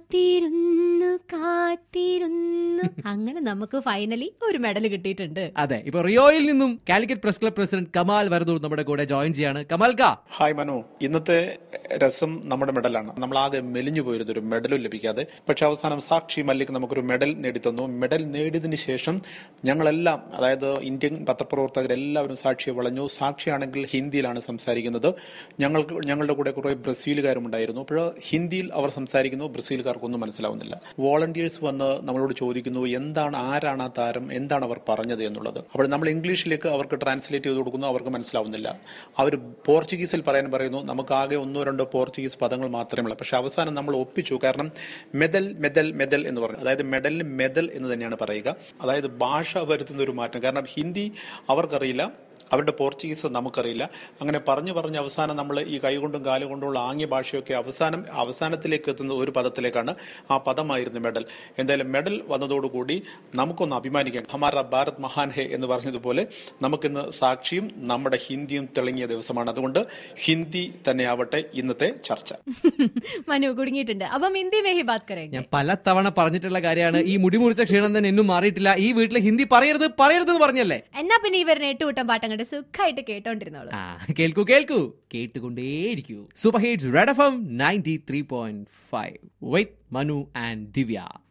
കാത്തിരുന്നു കാത്തിരുന്നു അങ്ങനെ നമുക്ക് ഫൈനലി ഒരു മെഡൽ കിട്ടിയിട്ടുണ്ട് അതെ ഇപ്പൊ റിയോയിൽ നിന്നും Calicut press club president Kamal Varadoor നമ്മുടെ കൂടെ ജോയിൻ ചെയ്യാണ് കമാൽ കാ ഹായ് മനു ഇന്നത്തെ രസം നമ്മുടെ മെഡലാണ് നമ്മൾ ആകെ മെലിഞ്ഞു പോയിരുന്നു ഒരു മെഡലും ലഭിക്കാതെ പക്ഷെ അവസാനം സാക്ഷി മല്ലിക് നമുക്കൊരു മെഡൽ നേടിത്തന്നു മെഡൽ നേടിയതിനു ശേഷം ഞങ്ങളെല്ലാം അതായത് ഇന്ത്യൻ പത്രപ്രവർത്തകരെല്ലാവരും സാക്ഷിയെ വളഞ്ഞു സാക്ഷിയാണെങ്കിൽ ഹിന്ദിയിലാണ് സംസാരിക്കുന്നത് ഞങ്ങൾക്ക് ഞങ്ങളുടെ കൂടെ കുറെ ബ്രസീലുകാരും ഉണ്ടായിരുന്നു അപ്പോൾ ഹിന്ദിയിൽ അവർ സംസാരിക്കുന്നു ബ്രസീലുകാർക്കൊന്നും മനസ്സിലാവുന്നില്ല വോളണ്ടിയേഴ്സ് വന്ന് നമ്മളോട് ചോദിക്കുന്നു എന്താണ് ആരാണ് ആ താരം എന്താണ് അവർ പറഞ്ഞത് എന്നുള്ളത് അപ്പോൾ നമ്മൾ ഇംഗ്ലീഷിലേക്ക് അവർക്ക് ട്രാൻസ്ലേറ്റ് ചെയ്ത് കൊടുക്കുന്നു അവർക്ക് മനസ്സിലാവുന്നില്ല അവർ പോർച്ചുഗീസിൽ പറയാൻ പറയുന്നു നമുക്ക് ആകെ ഒന്നോ രണ്ടോ പോർച്ചുഗീസ് പദങ്ങൾ മാത്രമേ ഉള്ളൂ പക്ഷെ അവസാനം നമ്മൾ ഒപ്പിച്ചു കാരണം മെദൽ മെദൽ മെദൽ എന്ന് പറഞ്ഞു അതായത് മെഡലിന് മെദൽ എന്ന് തന്നെയാണ് പറയുക അതായത് ഭാഷ വരുത്തുന്ന ഒരു മാറ്റം കാരണം ഹിന്ദി അവർക്കറിയില്ല അവരുടെ പോർച്ചുഗീസ് നമുക്കറിയില്ല അങ്ങനെ പറഞ്ഞു പറഞ്ഞ് അവസാനം നമ്മൾ ഈ കൈകൊണ്ടും കാലുകൊണ്ടുള്ള ആംഗ്യ ഭാഷയൊക്കെ അവസാനം അവസാനത്തിലേക്ക് എത്തുന്ന ഒരു പദത്തിലേക്കാണ് ആ പദമായിരുന്നു മെഡൽ എന്തായാലും മെഡൽ വന്നതോടുകൂടി നമുക്കൊന്ന് അഭിമാനിക്കാം ഹമാര ഭാരത് മഹാൻ ഹെ എന്ന് പറഞ്ഞതുപോലെ നമുക്കിന്ന് സാക്ഷിയും നമ്മുടെ ഹിന്ദിയും തെളിങ്ങിയ ദിവസമാണ് അതുകൊണ്ട് ഹിന്ദി തന്നെയാവട്ടെ ഇന്നത്തെ ചർച്ച മനു കുടുങ്ങിയിട്ടുണ്ട് അപ്പം ഹിന്ദി മേഹി ബാത് കരേംഗെ ഞാൻ പല തവണ പറഞ്ഞിട്ടുള്ള കാര്യമാണ് ഈ മുടി മുറിച്ച ക്ഷീണം തന്നെ എന്നും മാറിയിട്ടില്ല ഈ വീട്ടിൽ ഹിന്ദി പറയരുത് പറയരുത് എന്ന് പറഞ്ഞല്ലേ എന്നാ പിന്നെ ഇവരുടെ എട്ടുകൂട്ടം പാട്ടങ്ങോട്ട് സുഖമായിട്ട് കേട്ടോണ്ടിരുന്നോളൂ ആ കേൾക്കൂ കേൾക്കൂ കേട്ടുകൊണ്ടേയിരിക്കൂ super hits red F M ninety three point five with Manu and Divya